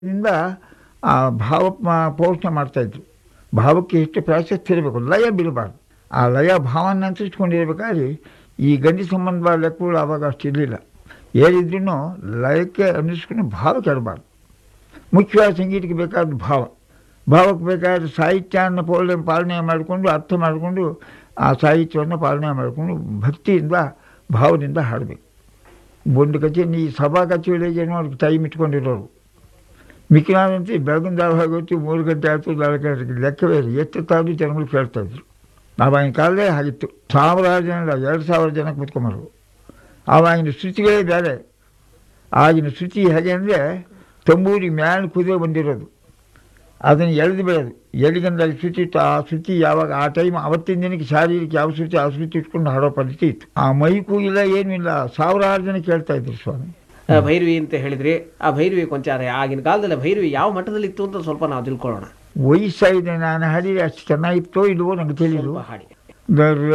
ಇಂದ ಆ ಭಾವ ಮ- ಪೋಷಣೆ ಮಾಡ್ತಾಯಿದ್ರು ಭಾವಕ್ಕೆ ಎಷ್ಟು ಪ್ರಾಶಸ್ತ್ಯ ಇರಬೇಕು ಲಯ ಬಿಡಬಾರ್ದು ಆ ಲಯ ಭಾವನ ಅನುಸರಿಸ್ಕೊಂಡಿರ್ಬೇಕಾದ್ರೆ ಈ ಗಂಡಿ ಸಂಬಂಧ ಲೆಕ್ಕಗಳು ಆವಾಗ ಅಷ್ಟು ಇರಲಿಲ್ಲ ಏನಿದ್ರೂ ಲಯಕ್ಕೆ ಅನುಸರಿಸ್ಕೊಂಡು ಭಾವ ಕೆಡಬಾರ್ದು ಮುಖ್ಯವಾದ ಸಂಗೀತಕ್ಕೆ ಬೇಕಾದ ಭಾವ ಭಾವಕ್ಕೆ ಬೇಕಾದ ಸಾಹಿತ್ಯವನ್ನು ಪೋಲ ಪಾಲನೆ ಮಾಡಿಕೊಂಡು ಅರ್ಥ ಮಾಡಿಕೊಂಡು ಆ ಸಾಹಿತ್ಯವನ್ನು ಪಾಲನೆ ಮಾಡಿಕೊಂಡು ಭಕ್ತಿಯಿಂದ ಭಾವದಿಂದ ಹಾಡಬೇಕು ಒಂದು ಕಚೇರಿ ಈ ಸಭಾ ಕಚೇರಿಗೆ ನೋಡಿ ಟೈಮ್ ಇಟ್ಕೊಂಡಿರೋರು ಮಿಕ್ಕಿನಾದಂತೆ ಬೆಳಗಿನ ಜಾವ ಆಗೋತ್ತು ಮೂರು ಗಂಟೆ ಆಯಿತು ನಾಲ್ಕು ಗಂಟೆಗೆ ಲೆಕ್ಕವೇ ಇಲ್ಲ ಎಷ್ಟು ತಾವು ಜನಗಳು ಕೇಳ್ತಾಯಿದ್ರು ಆವಾಗಿನ ಕಾಲದೇ ಆಗಿತ್ತು ಸಾವಿರಾರು ಜನ ಇಲ್ಲ, ಎರಡು ಸಾವಿರ ಜನ ಕೂತ್ಕೊಂಬರು ಆವಾಗಿನ ಶ್ರುತಿಗಳೇ ಬೇರೆ ಆಗಿನ ಶ್ರುತಿ ಹೇಗೆ ಅಂದರೆ ತಂಬೂರಿ ಮ್ಯಾಲೆ ಕುದುರೆ ಬಂದಿರೋದು ಅದನ್ನು ಎಳೆದು ಬಿಡೋದು ಎಲ್ಲಿಗಂದಲ್ಲಿ ಶ್ರುತಿ ಇತ್ತು ಆ ಶ್ರುತಿ ಯಾವಾಗ ಆ ಟೈಮ್ ಅವತ್ತಿನ ದಿನಕ್ಕೆ ಶಾರೀರಿಕ ಯಾವ ಶ್ರುತಿ ಆ ಶ್ರುತಿ ಇಟ್ಕೊಂಡು ಹಾಡೋ ಪದ್ಧತಿ ಇತ್ತು ಆ ಮೈಕೂ ಇಲ್ಲ ಏನೂ ಇಲ್ಲ ಸಾವಿರಾರು ಜನ ಕೇಳ್ತಾ ಇದ್ರು ಸ್ವಾಮಿ ಆ, ಭೈರವಿ ಅಂತ ಹೇಳಿದ್ರಿ ಆ ಭೈರವಿ ಕೊಂಚ ಆಗಿನ ಕಾಲದಲ್ಲಿ ಭೈರವಿ ಯಾವ ಮಟ್ಟದಲ್ಲಿ ಇತ್ತು ಅಂತ ಸ್ವಲ್ಪ ನಾವು ತಿಳ್ಕೊಳ್ಳೋಣ ವಯಸ್ಸಾಗಿದೆ ನಾನು ಹಾಡಿದ್ರೆ ಅಷ್ಟು ಚೆನ್ನಾಗಿತ್ತೋ ಇಲ್ವೋ ನನಗೆ ತಿಳಿದು ಸ್ವಲ್ಪ ಹಾಡಿ ದ-